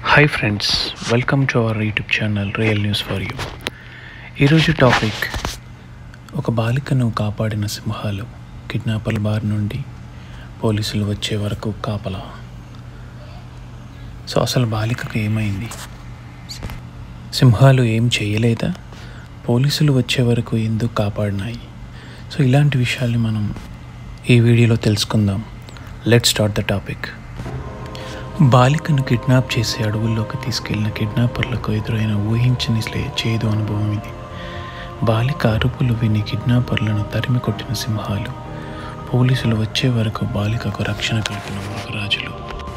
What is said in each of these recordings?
hi friends welcome to our YouTube channel real news for you ఈరోజు topic ఒక బాలికను కాపాడిన సింహాలు కిడ్నాపర్ల బారి నుండి పోలీసులు వచ్చే వరకు కాపలా సో అసలు బాలికకు ఏమైంది సింహాలు ఏం చేయలేదా పోలీసులు వచ్చే వరకు ఎందుకు కాపాడినాయి సో ఇలాంటి విషయాల్ని మనం ఈ వీడియోలో తెలుసుకుందాం లెట్ స్టార్ట్ ద టాపిక్ బాలికను కిడ్నాప్ చేసి అడవుల్లోకి తీసుకెళ్లిన కిడ్నాపర్లకు ఎదురైన ఊహించని స్లే- చేదు అనుభవం ఇది బాలిక అరుపులు విని కిడ్నాపర్లను తరిమి కొట్టిన సింహాలు పోలీసులు వచ్చే వరకు బాలికకు రక్షణ కల్పిన మృగరాజులు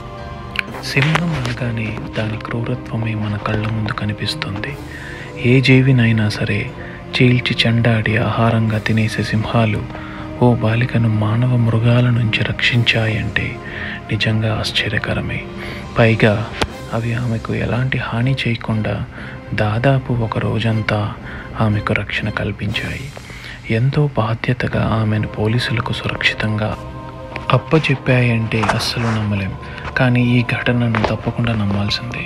సింహం అనగానే దాని క్రూరత్వమే మన కళ్ళ ముందు కనిపిస్తుంది ఏ జీవినైనా సరే చీల్చి చెండాడి ఆహారంగా తినేసే సింహాలు ఓ బాలికను మానవ మృగాల నుంచి రక్షించాయంటే నిజంగా ఆశ్చర్యకరమే పైగా అవి ఆమెకు ఎలాంటి హాని చేయకుండా దాదాపు ఒక రోజంతా ఆమెకు రక్షణ కల్పించాయి ఎంతో బాధ్యతగా ఆమెను పోలీసులకు సురక్షితంగా అప్పచెప్పాయంటే అస్సలు నమ్మలేం కానీ ఈ ఘటనను తప్పకుండా నమ్మాల్సిందే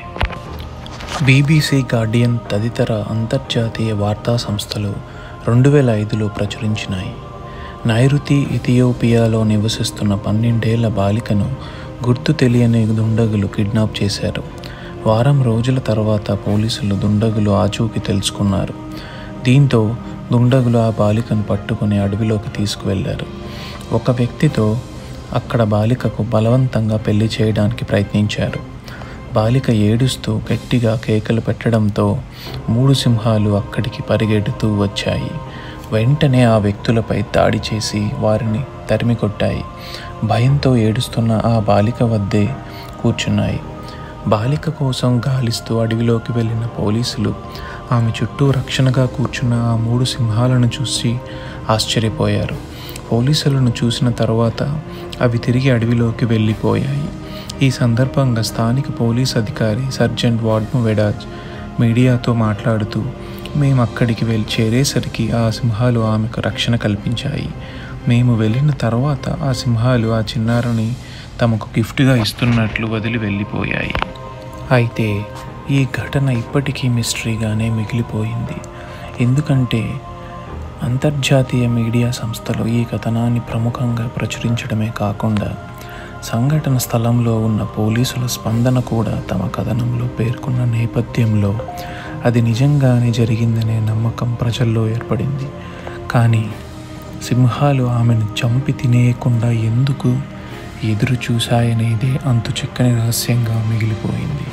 బీబీసీ గార్డియన్ తదితర అంతర్జాతీయ వార్తా సంస్థలు రెండు వేల ఐదులో ప్రచురించినాయి నైరుతి ఇథియోపియాలో నివసిస్తున్న పన్నెండేళ్ల బాలికను గుర్తు తెలియని దుండగులు కిడ్నాప్ చేశారు వారం రోజుల తర్వాత పోలీసులు దుండగులు ఆచూకీ తెలుసుకున్నారు దీంతో దుండగులు ఆ బాలికను పట్టుకుని అడవిలోకి తీసుకువెళ్లారు ఒక వ్యక్తితో అక్కడ బాలికకు బలవంతంగా పెళ్లి చేయడానికి ప్రయత్నించారు బాలిక ఏడుస్తూ గట్టిగా కేకలు పెట్టడంతో మూడు సింహాలు అక్కడికి పరిగెడుతూ వచ్చాయి వెంటనే ఆ వ్యక్తులపై దాడి చేసి వారిని తరిమి కొట్టాయి భయంతో ఏడుస్తున్న ఆ బాలిక వద్దే కూర్చున్నాయి బాలిక కోసం గాలిస్తూ అడవిలోకి వెళ్ళిన పోలీసులు ఆమె చుట్టూ రక్షణగా కూర్చున్న ఆ మూడు సింహాలను చూసి ఆశ్చర్యపోయారు పోలీసులను చూసిన తర్వాత అవి తిరిగి అడవిలోకి వెళ్ళిపోయాయి ఈ సందర్భంగా స్థానిక పోలీస్ అధికారి సర్జెంట్ వార్డ్ను వెడాజ్ మీడియాతో మాట్లాడుతూ మేము అక్కడికి వెళ్ళి చేరేసరికి ఆ సింహాలు ఆమెకు రక్షణ కల్పించాయి మేము వెళ్ళిన తర్వాత ఆ సింహాలు ఆ చిన్నారిని తమకు గిఫ్ట్గా ఇస్తున్నట్లు వదిలి వెళ్ళిపోయాయి అయితే ఈ ఘటన ఇప్పటికీ మిస్టరీగానే మిగిలిపోయింది ఎందుకంటే అంతర్జాతీయ మీడియా సంస్థలు ఈ కథనాన్ని ప్రముఖంగా ప్రచురించడమే కాకుండా సంఘటన స్థలంలో ఉన్న పోలీసుల స్పందన కూడా తమ కథనంలో పేర్కొన్న నేపథ్యంలో అది నిజంగానే జరిగిందనే నమ్మకం ప్రజల్లో ఏర్పడింది కానీ సింహాలు ఆమెను చంపి తినేయకుండా ఎందుకు ఎదురు చూశాయనేదే అంతు చిక్కని రహస్యంగా మిగిలిపోయింది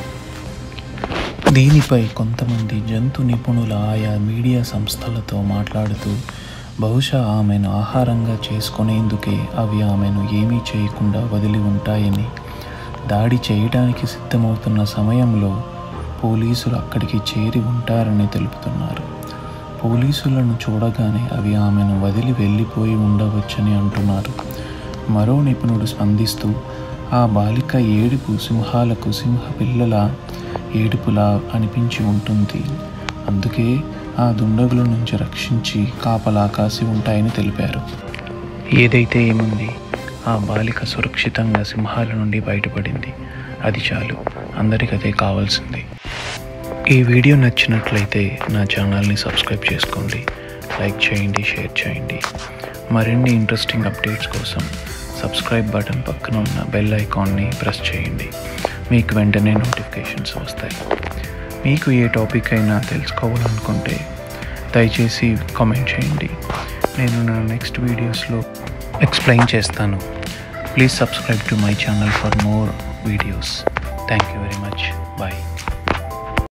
దీనిపై కొంతమంది జంతు నిపుణుల ఆయా మీడియా సంస్థలతో మాట్లాడుతూ బహుశా ఆమెను ఆహారంగా చేసుకునేందుకే అవి ఆమెను ఏమీ చేయకుండా వదిలి ఉంటాయని దాడి చేయడానికి సిద్ధమవుతున్న సమయంలో పోలీసులు అక్కడికి చేరి ఉంటారని తెలుపుతున్నారు పోలీసులను చూడగానే అవి ఆమెను వదిలి వెళ్ళిపోయి ఉండవచ్చని అంటున్నారు మరో నిపుణుడు స్పందిస్తూ ఆ బాలిక ఏడుపు సింహాలకు సింహ పిల్లల ఏడుపులా అనిపించి ఉంటుంది అందుకే ఆ దుండగుల నుంచి రక్షించి కాపలా కాసి ఉంటాయని తెలిపారు ఏదైతే ఏముంది ఆ బాలిక సురక్షితంగా సింహాల నుండి బయటపడింది అది చాలు అందరికీ అదే కావాల్సింది ఈ వీడియో నచ్చినట్లయితే నా ఛానల్ని సబ్స్క్రైబ్ చేసుకోండి లైక్ చేయండి షేర్ చేయండి మరిన్ని ఇంట్రెస్టింగ్ అప్డేట్స్ కోసం సబ్స్క్రైబ్ బటన్ పక్కన ఉన్న బెల్ ఐకాన్ని ప్రెస్ చేయండి మీకు వెంటనే నోటిఫికేషన్స్ వస్తాయి మీకు ఏ టాపిక్ అయినా తెలుసుకోవాలనుకుంటే దయచేసి కామెంట్ చేయండి నేను నా నెక్స్ట్ వీడియోస్లో ఎక్స్ప్లెయిన్ చేస్తాను please subscribe to my channel for more videos thank you very much bye